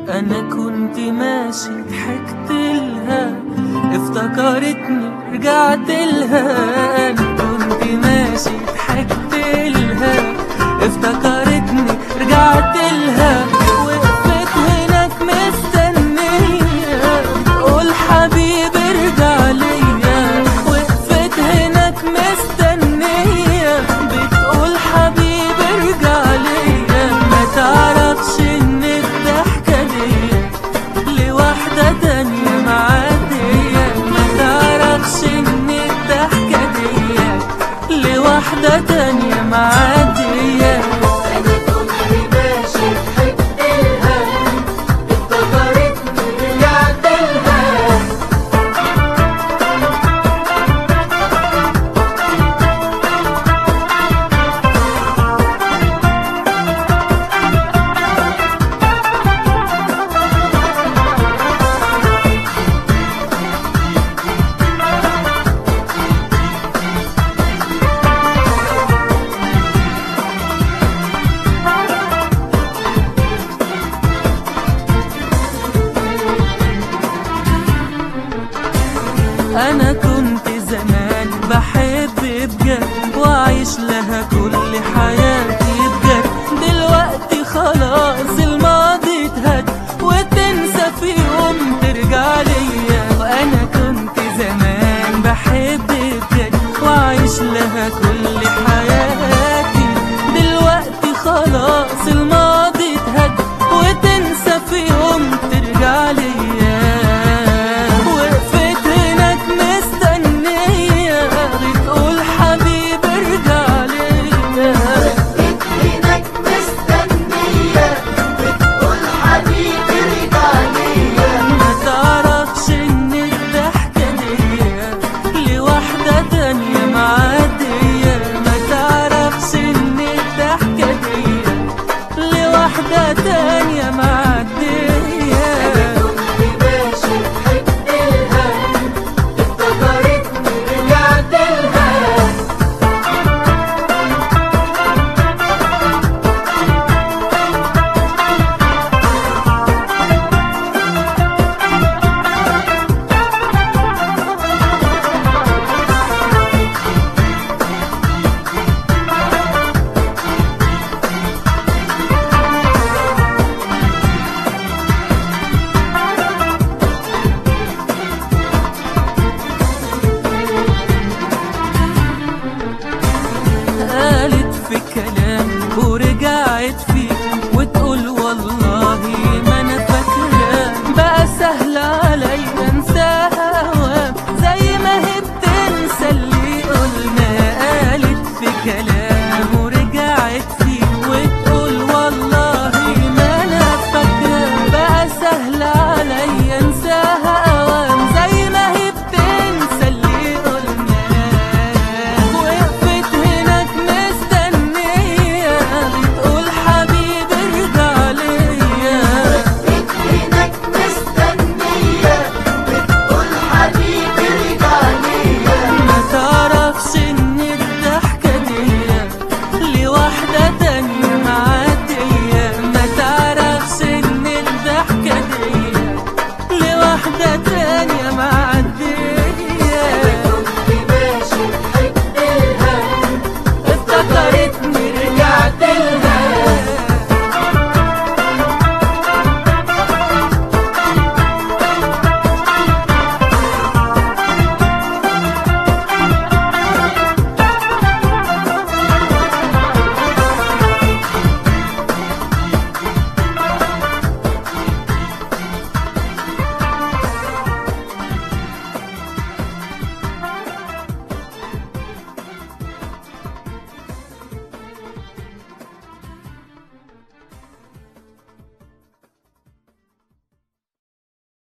انا كنت ماشي ضحكت لها افتكرتني رجعت لها انا كنت ماشي ضحكت لها افتكرتني رجعت لها وقفت هناك مستنية تقول حبيبي ارجع ليا وقفت هناك مستنية بتقول حبيبي ارجع ليا ما تعرفش ان الضحكة دي لواحدة تانية معدية ما تعرفش ان الضحكة دي لواحدة تانية معدية أنا كنت ماشي ضحكت لها افتكرتني رجعت لها انا كنت زمان بحب بجد واعيش لها كل حياتي بجد دلوقتي خلاص الماضي اتهد وتنسى في يوم ترجع ليا وانا كنت زمان بحب بجد واعيش لها كل حياتي دلوقتي خلاص الماضي